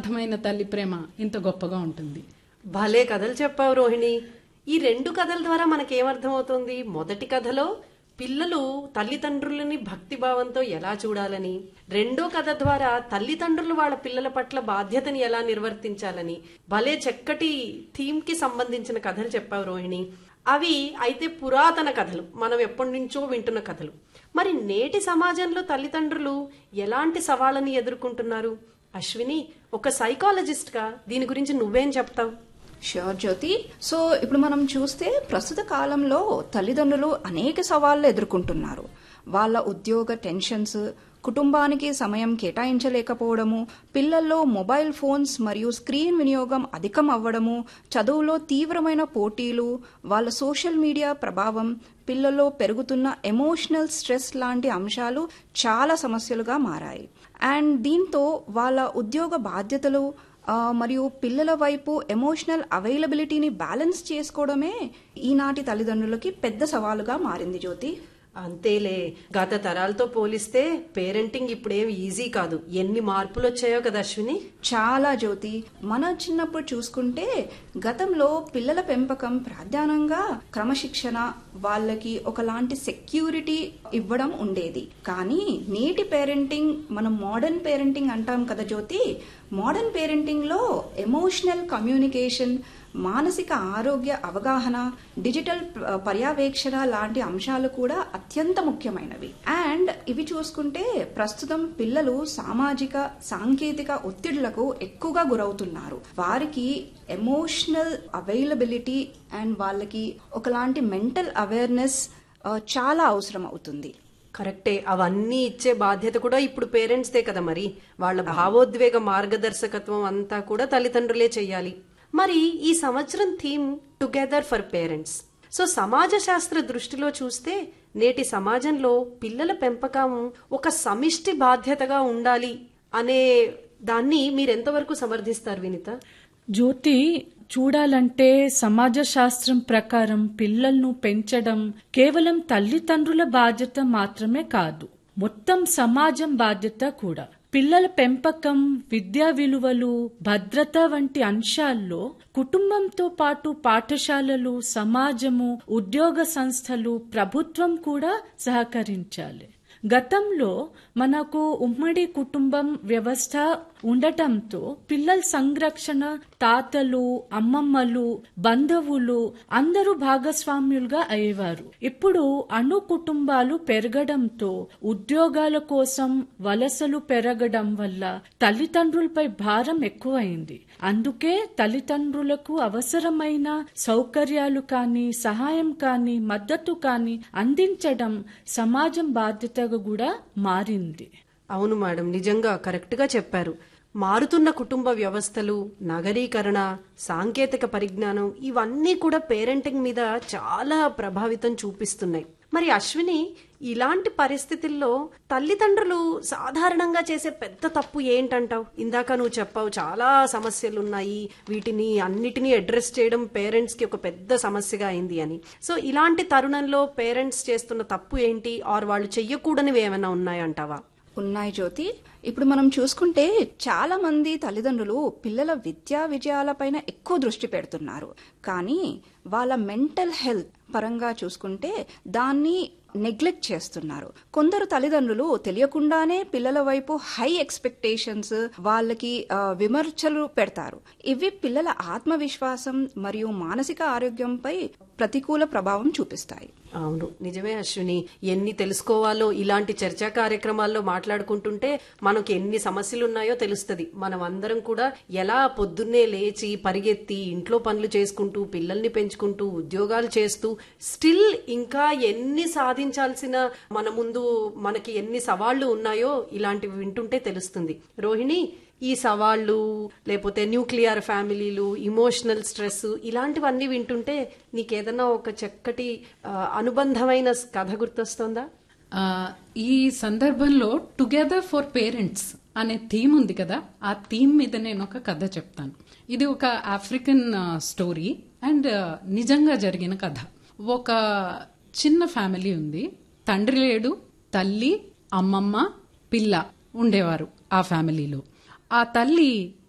నిస్వార్థమైన తల్లి ప్రేమ ఇంత గొప్పగా ఉంటుంది భలే కథలు చెప్పావు రోహిణి ఈ రెండు కథల ద్వారా మనకేమర్థమవుతుంది మొదటి కథలో పిల్లలు తల్లిదండ్రులని భక్తిభావంతో ఎలా చూడాలని రెండో కథ ద్వారా తల్లిదండ్రులు వాళ్ళ పిల్లల పట్ల బాధ్యతని ఎలా నిర్వర్తించాలని భలే చక్కటి థీమ్ కి సంబంధించిన కథలు చెప్పావు రోహిణి అవి అయితే పురాతన కథలు మనం ఎప్పటి నుంచో వింటున్న కథలు మరి నేటి సమాజంలో తల్లిదండ్రులు ఎలాంటి సవాళ్ళని ఎదుర్కొంటున్నారు అశ్విని ఒక సైకాలజిస్ట్ గా దీని గురించి నువ్వేం చెప్తావు ష్యూర్ జ్యోతి సో ఇప్పుడు మనం చూస్తే ప్రస్తుత కాలంలో తల్లిదండ్రులు అనేక సవాళ్లు ఎదుర్కొంటున్నారు వాళ్ళ ఉద్యోగ టెన్షన్స్ కుటుంబానికి సమయం కేటాయించలేకపోవడము పిల్లల్లో మొబైల్ ఫోన్స్ మరియు స్క్రీన్ వినియోగం అధికం అవ్వడము చదువులో తీవ్రమైన పోటీలు వాళ్ళ సోషల్ మీడియా ప్రభావం పిల్లల్లో పెరుగుతున్న ఎమోషనల్ స్ట్రెస్ లాంటి అంశాలు చాలా సమస్యలుగా మారాయి అండ్ దీంతో వాళ్ళ ఉద్యోగ బాధ్యతలు ఆ, మరియు పిల్లల వైపు ఎమోషనల్ అవైలబిలిటీని బ్యాలెన్స్ చేసుకోవడమే ఈనాటి తల్లిదండ్రులకి పెద్ద సవాలుగా మారింది జ్యోతి అంతేలే గత తరాలతో పోలిస్తే పేరెంటింగ్ ఇప్పుడేం ఈజీ కాదు ఎన్ని మార్పులు వచ్చాయో కదా అశ్విని చాలా జ్యోతి మన చిన్నప్పుడు చూసుకుంటే గతంలో పిల్లల పెంపకం ప్రాధాన్యంగా క్రమశిక్షణ వాళ్ళకి ఒకలాంటి సెక్యూరిటీ ఇవ్వడం ఉండేది కానీ నేటి పేరెంటింగ్ మనం మోడర్న్ పేరెంటింగ్ అంటాం కదా జ్యోతి మోడర్న్ పేరెంటింగ్ లో ఎమోషనల్ కమ్యూనికేషన్ మానసిక ఆరోగ్య అవగాహన డిజిటల్ ప- పర్యవేక్షణ లాంటి అంశాలు కూడా అత్యంత ముఖ్యమైనవి అండ్ ఇవి చూసుకుంటే ప్రస్తుతం పిల్లలు సామాజిక సాంకేతిక ఒత్తిడులకు ఎక్కువగా గురవుతున్నారు వారికి ఎమోషనల్ అవైలబిలిటీ అండ్ వాళ్ళకి ఒకలాంటి మెంటల్ అవేర్నెస్ చాలా అవసరం అవుతుంది కరెక్టే అవన్నీ ఇచ్చే బాధ్యత కూడా ఇప్పుడు పేరెంట్స్దే కదా మరి వాళ్ళ భావోద్వేగ మార్గదర్శకత్వం అంతా కూడా తల్లిదండ్రులే చెయ్యాలి మరి ఈ సంవత్సరం theme together for parents so సమాజ శాస్త్ర దృష్టిలో చూస్తే నేటి సమాజంలో పిల్లల పెంపకం ఒక సమిష్టి బాధ్యతగా ఉండాలి అనే దాన్ని మీరెంతవరకు సమర్థిస్తారు వినిత జ్యోతి చూడాలంటే సమాజ శాస్త్రం ప్రకారం పిల్లలను పెంచడం కేవలం తల్లిదండ్రుల బాధ్యత మాత్రమే కాదు మొత్తం సమాజం బాధ్యత కూడా పిల్లల పెంపకం విద్యా విలువలు భద్రత వంటి అంశాల్లో కుటుంబంతో పాటు పాఠశాలలు సమాజము ఉద్యోగ సంస్థలు ప్రభుత్వం కూడా సహకరించాలి గతంలో మనకు ఉమ్మడి కుటుంబం వ్యవస్థ ఉండటంతో పిల్లల సంరక్షణ తాతలు అమ్మమ్మలు బంధువులు అందరూ భాగస్వామ్యులుగా అయ్యేవారు ఇప్పుడు అణు కుటుంబాలు పెరగడంతో ఉద్యోగాల కోసం వలసలు పెరగడం వల్ల తల్లిదండ్రులపై భారం ఎక్కువైంది అందుకే తల్లిదండ్రులకు అవసరమైన సౌకర్యాలు కానీ సహాయం కానీ మద్దతు కానీ అందించడం సమాజం బాధ్యతగా కూడా మారింది అవును మేడం నిజంగా కరెక్ట్ గా చెప్పారు మారుతున్న కుటుంబ వ్యవస్థలు నగరీకరణ సాంకేతిక పరిజ్ఞానం ఇవన్నీ కూడా పేరెంటింగ్ మీద చాలా ప్రభావితం చూపిస్తున్నాయి మరి అశ్విని ఇలాంటి పరిస్థితుల్లో తల్లిదండ్రులు సాధారణంగా చేసే పెద్ద తప్పు ఏంటంటావు ఇందాక నువ్వు చెప్పావు చాలా సమస్యలు ఉన్నాయి వీటిని అన్నిటినీ అడ్రస్ చేయడం పేరెంట్స్ కి ఒక పెద్ద సమస్యగా అయింది అని సో ఇలాంటి తరుణంలో పేరెంట్స్ చేస్తున్న తప్పు ఏంటి ఆర్ వాళ్ళు చెయ్యకూడనివి ఏమైనా ఉన్నాయంటావా ఉన్నాయి జ్యోతి ఇప్పుడు మనం చూసుకుంటే చాలా మంది తల్లిదండ్రులు పిల్లల విద్యా విజయాలపైన ఎక్కువ దృష్టి పెడుతున్నారు కానీ వాళ్ళ మెంటల్ హెల్త్ పరంగా చూసుకుంటే దాన్ని నెగ్లెక్ట్ చేస్తున్నారు కొందరు తల్లిదండ్రులు తెలియకుండానే పిల్లల వైపు హై ఎక్స్పెక్టేషన్స్ వాళ్ళకి ఆ, విమర్శలు పెడతారు ఇవి పిల్లల ఆత్మవిశ్వాసం మరియు మానసిక ఆరోగ్యంపై ప్రతికూల ప్రభావం చూపిస్తాయి అవును నిజమే అశ్విని ఎన్ని తెలుసుకోవాలో ఇలాంటి చర్చా కార్యక్రమాల్లో మాట్లాడుకుంటుంటే మనకు ఎన్ని సమస్యలు ఉన్నాయో తెలుస్తుంది మనం అందరం కూడా ఎలా పొద్దున్నే లేచి పరిగెత్తి ఇంట్లో పనులు చేసుకుంటూ పిల్లల్ని పెంచుకుంటూ ఉద్యోగాలు చేస్తూ స్టిల్ ఇంకా ఎన్ని సాధించాల్సిన మన ముందు మనకి ఎన్ని సవాళ్లు ఉన్నాయో ఇలాంటివి వింటుంటే తెలుస్తుంది రోహిణి ఈ సవాళ్లు లేకపోతే న్యూక్లియర్ ఫ్యామిలీలు ఇమోషనల్ స్ట్రెస్ ఇలాంటివన్నీ వింటుంటే నీకేదన్నా ఒక చక్కటి ఆ, అనుబంధమైన కథ గుర్తొస్తుందా ఆ, ఈ సందర్భంలో టుగెదర్ ఫర్ పేరెంట్స్ అనే థీమ్ ఉంది కదా ఆ థీమ్ మీద నేను ఒక కథ చెప్తాను ఇది ఒక ఆఫ్రికన్ ఆ, స్టోరీ అండ్ ఆ, నిజంగా జరిగిన కథ ఒక చిన్న ఫ్యామిలీ ఉంది తండ్రి లేడు తల్లి అమ్మమ్మ పిల్ల ఉండేవారు ఆ ఫ్యామిలీలో ఆ తల్లి